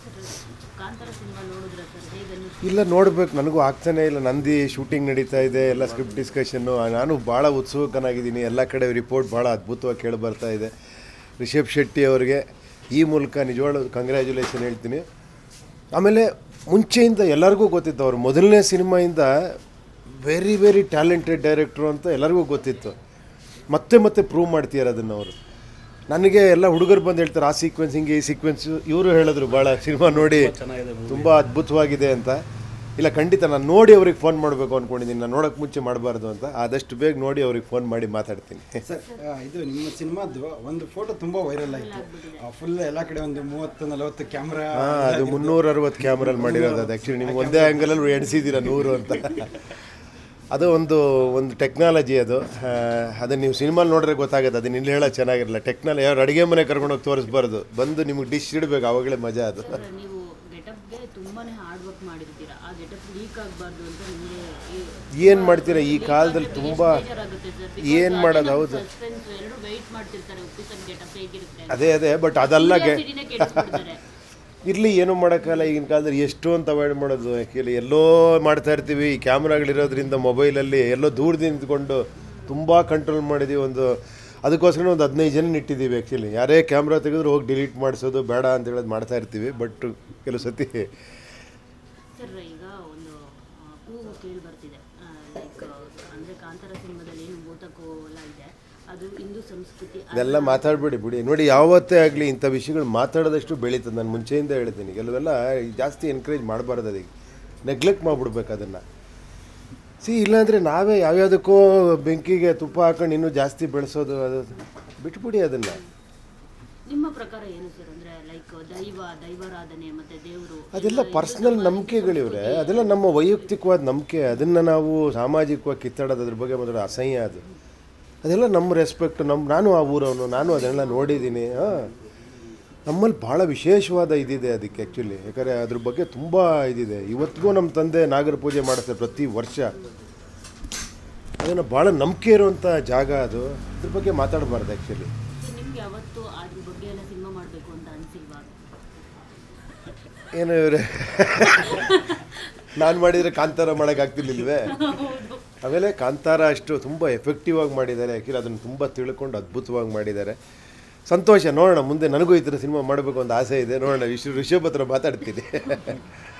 Kantara cinema ನೋಡಿದ್ರ sir ಹೇಗೆ ಅನ್ನಿಸ್ತು ಇಲ್ಲ ನೋಡ್ಬೇಕು ನನಗೂ ಆಗ್ತಾನೆ ಇಲ್ಲ ನಂದಿ ಶೂಟಿಂಗ್ ನಡೀತಾ ಇದೆ ಎಲ್ಲ ಸ್ಕ್ರಿಪ್ಟ್ ಡಿಸ್ಕಷನ್ನು ನಾನು ಭಾಳ ಉತ್ಸುಕನಾಗಿದ್ದೀನಿ ಎಲ್ಲ ಕಡೆ ರಿಪೋರ್ಟ್ ಭಾಳ ಅದ್ಭುತವಾಗಿ ಕೇಳಿ ಬರ್ತಾ ಇದೆ ರಿಷಬ್ ಶೆಟ್ಟಿ ಅವರಿಗೆ ಈ ಮೂಲಕ ನಿಜವಾಗ್ಲೂ ಕಂಗ್ರ್ಯಾಚುಲೇಷನ್ ಹೇಳ್ತೀನಿ ಆಮೇಲೆ ಮುಂಚೆಯಿಂದ ಎಲ್ಲರಿಗೂ ಗೊತ್ತಿತ್ತು ಅವ್ರು ಮೊದಲನೇ ಸಿನಿಮಾಯಿಂದ ವೆರಿ ವೆರಿ ಟ್ಯಾಲೆಂಟೆಡ್ ಡೈರೆಕ್ಟ್ರು ಅಂತ ಎಲ್ಲರಿಗೂ ಗೊತ್ತಿತ್ತು ಮತ್ತೆ ಮತ್ತೆ ಪ್ರೂವ್ ಮಾಡ್ತೀಯಾರ ಅದನ್ನು ಅವರು ನನಗೆ ಎಲ್ಲ ಹುಡುಗರು ಬಂದು ಹೇಳ್ತಾರೆ ಆ ಸೀಕ್ವೆನ್ಸ್ ಹಿಂಗೆ ಈ ಸೀಕ್ವೆನ್ಸ್ ಇವರು ಹೇಳಿದ್ರು ಭಾಳ ಸಿನಿಮಾ ನೋಡಿ ತುಂಬ ಅದ್ಭುತವಾಗಿದೆ ಅಂತ ಇಲ್ಲ ಖಂಡಿತ ನಾನು ನೋಡಿ ಅವ್ರಿಗೆ ಫೋನ್ ಮಾಡಬೇಕು ಅಂದ್ಕೊಂಡಿದ್ದೀನಿ ನಾನು ನೋಡೋಕ್ಕೆ ಮುಂಚೆ ಮಾಡಬಾರ್ದು ಅಂತ ಆದಷ್ಟು ಬೇಗ ನೋಡಿ ಅವ್ರಿಗೆ ಫೋನ್ ಮಾಡಿ ಮಾತಾಡ್ತೀನಿ ಸರ್ ಆ, ಇದು ನಿಮ್ಮ ಸಿನಿಮಾದ್ದು ಒಂದು ಫೋಟೋ ತುಂಬಾ ವೈರಲ್ ಆಯಿತು ಫುಲ್ ಎಲ್ಲ ಕಡೆ ಒಂದು ಮೂವತ್ತು ನಲವತ್ತು ಕ್ಯಾಮ್ರಾ ಹಾಂ ಅದು ಮುನ್ನೂರ ಅರವತ್ತು ಕ್ಯಾಮ್ರಲ್ಲಿ ಮಾಡಿರೋದು ಅದು ಆ್ಯಕ್ಚುಲಿ ನಿಮ್ಗೆ ಒಂದೇ ಆ್ಯಂಗಲಲ್ಲಿ ಎಣಿಸಿದ್ದೀರಾ ನೂರು ಅಂತ ಅದು ಒಂದು ಒಂದು ಟೆಕ್ನಾಲಜಿ ಅದು ಅದನ್ನು ನೀವು ಸಿನಿಮಾಲ್ ನೋಡಿದ್ರೆ ಗೊತ್ತಾಗುತ್ತೆ ಅದನ್ನ ಇಲ್ಲಿ ಹೇಳೋದು ಚೆನ್ನಾಗಿರಲ್ಲ ಟೆಕ್ನಾಲಜಿ ಯಾರು ಅಡುಗೆ ಮನೆ ಕರ್ಕೊಂಡೋಗಿ ತೋರಿಸ್ಬಾರ್ದು ಬಂದು ನಿಮಗೆ ಡಿಶ್ ಇಡಬೇಕು ಆವಾಗಲೇ ಮಜಾ ಅದು ಸರ್ ನೀವು ಗೆಟಪ್ಗೆ ತುಂಬಾನೇ ಹಾರ್ಡ್ ವರ್ಕ್ ಮಾಡಿರ್ತೀರಾ ಆ ಗೆಟಪ್ ಲೀಕ್ ಆಗಬಾರ್ದು ಅಂತ ನಿಮಗೆ ಏನು ಮಾಡ್ತೀರಾ ಈ ಕಾಲದಲ್ಲಿ ತುಂಬ ಏನ್ ಮಾಡೋದು, ಹೌದು. ಸಸ್ಪೆನ್ಸ್ ಎರಡು ವೆಯ್ಟ್ ಮಾಡ್ತಿರ್ತಾರೆ ಉಪ್ಪಿ ಸರ್ ಗೆಟಪ್ ಹೇಗಿರುತ್ತೆ ಅದೇ ಅದೇ ಬಟ್ ಅದೆಲ್ಲ ಗೆ ಸಿಟಿನೇ ಕೆಡಿಸ್ಬಿಡ್ತಾರೆ ಇರಲಿ ಏನೂ ಮಾಡೋಕ್ಕಲ್ಲ ಈಗಿನ ಕಾಲದಲ್ಲಿ ಎಷ್ಟು ಅಂತ ಅವಾಯ್ಡ್ ಮಾಡೋದು ಯಾಕೆಂದ್ರೆ ಎಲ್ಲೋ ಮಾಡ್ತಾ ಇರ್ತೀವಿ ಈ ಕ್ಯಾಮ್ರಾಗಳಿರೋದ್ರಿಂದ ಮೊಬೈಲಲ್ಲಿ ಎಲ್ಲೋ ದೂರದಿಂದ ನಿಂತ್ಕೊಂಡು ತುಂಬ ಕಂಟ್ರೋಲ್ ಮಾಡಿದ್ದೀವಿ ಒಂದು ಅದಕ್ಕೋಸ್ಕರ ಒಂದು ಹದಿನೈದು ಜನ ಇಟ್ಟಿದ್ದೀವಿ ಆ್ಯಕ್ಚುಲಿ ಯಾರೇ ಕ್ಯಾಮ್ರಾ ತೆಗೆದ್ರು ಹೋಗಿ ಡಿಲೀಟ್ ಮಾಡಿಸೋದು ಬೇಡ ಅಂತ ಹೇಳೋದು ಮಾಡ್ತಾ ಇರ್ತೀವಿ ಬಟ್ ಕೆಲವು ಸತಿ ಸರ್ ಈಗ ಒಂದು ಆ, ಕೂಗು ಕೇಳಿ ಬರ್ತಿದೆ ಲೈಕ್ ಅಂದ್ರೆ ಕಾಂತಾರ ಸಿನಿಮಾದಲ್ಲಿ ಏನು ಭೂತಕ್ಕೂ ಎಲ್ಲ ಇದೆ ಅದು ಹಿಂದೂ ಸಂಸ್ಕೃತಿ ಇದೆಲ್ಲ ಮಾತಾಡಬೇಡಿ ಬಿಡಿ ನೋಡಿ ಯಾವತ್ತೇ ಆಗಲಿ ಇಂಥ ವಿಷಯಗಳು ಮಾತಾಡೋದಷ್ಟು ಬೆಳೀತದೆ ನಾನು ಮುಂಚೆಯಿಂದ ಹೇಳ್ತೀನಿ ಕೆಲವೆಲ್ಲ ಜಾಸ್ತಿ ಎನ್ಕರೇಜ್ ಮಾಡಬಾರ್ದು ಅದಕ್ಕೆ ನೆಗ್ಲೆಕ್ಟ್ ಮಾಡಿಬಿಡ್ಬೇಕು ಅದನ್ನು ಸಿ ಇಲ್ಲಾಂದರೆ ನಾವೇ ಯಾವ್ಯಾವುದಕ್ಕೋ ಬೆಂಕಿಗೆ ತುಪ್ಪ ಹಾಕೊಂಡು ಇನ್ನೂ ಜಾಸ್ತಿ ಬೆಳೆಸೋದು ಅದು ಬಿಟ್ಬಿಡಿ ಅದನ್ನು ನಿಮ್ಮ ಪ್ರಕಾರ ಏನು ಸರ್ ಅಂದ್ರೆ ಲೈಕ್ ದೈವ ದೈವಾರಾಧನೆ ಮತ್ತೆ ದೇವರು ಅದೆಲ್ಲ ಪರ್ಸ್ನಲ್ ನಂಬಿಕೆಗಳಿವ್ರೆ ಅದೆಲ್ಲ ನಮ್ಮ ವೈಯಕ್ತಿಕವಾದ ನಂಬಿಕೆ ಅದನ್ನು ನಾವು ಸಾಮಾಜಿಕವಾಗಿ ಕಿತ್ತಾಡೋದು ಅದ್ರ ಬಗ್ಗೆ ಮಾತ್ರ ಅಸಹ್ಯ ಅದು ಅದೆಲ್ಲ ನಮ್ಮ ರೆಸ್ಪೆಕ್ಟ್ ನಮ್ಮ ನಾನು ಆ ಊರವನು ನಾನು ಅದನ್ನೆಲ್ಲ ನೋಡಿದ್ದೀನಿ ಹಾಂ ನಮ್ಮಲ್ಲಿ ಭಾಳ ವಿಶೇಷವಾದ ಇದಿದೆ ಅದಕ್ಕೆ ಆ್ಯಕ್ಚುಲಿ ಯಾಕಂದರೆ ಅದ್ರ ಬಗ್ಗೆ ತುಂಬ ಇದಿದೆ ಇವತ್ತಿಗೂ ನಮ್ಮ ತಂದೆ ನಾಗರ ಪೂಜೆ ಮಾಡುತ್ತೆ ಪ್ರತಿ ವರ್ಷ ಅದನ್ನು ಭಾಳ ನಂಬಿಕೆ ಇರುವಂಥ ಜಾಗ ಅದು ಅದ್ರ ಬಗ್ಗೆ ಮಾತಾಡಬಾರ್ದು ಆ್ಯಕ್ಚುಲಿ ನಿಮ್ಗೆ ಯಾವತ್ತು ಅದ್ರ ಬಗ್ಗೆ ಎಲ್ಲ ಸಿನಿಮಾ ಮಾಡಬೇಕು ಅಂತ ಅನ್ಸಿಲ್ವಾ ಏನು ಇವರೇ ನಾನು ಮಾಡಿದರೆ ಕಾಂತಾರ ಮಾಡೋಕ್ಕಾಗ್ತಿರ್ಲಿಲ್ವೇ ಆಮೇಲೆ ಕಾಂತಾರ ಅಷ್ಟು ತುಂಬ ಎಫೆಕ್ಟಿವ್ ಆಗಿ ಮಾಡಿದ್ದಾರೆ ಯಾಕೆಂದ್ರೆ ಅದನ್ನು ತುಂಬ ತಿಳ್ಕೊಂಡು ಅದ್ಭುತವಾಗಿ ಮಾಡಿದ್ದಾರೆ ಸಂತೋಷ ನೋಡೋಣ ಮುಂದೆ ನನಗೂ ಈ ಥರ ಸಿನಿಮಾ ಮಾಡಬೇಕು ಅಂತ ಆಸೆ ಇದೆ ನೋಡೋಣ ವಿಶ್ವ ಋಷಭ್ ಹತ್ರ ಮಾತಾಡ್ತೀನಿ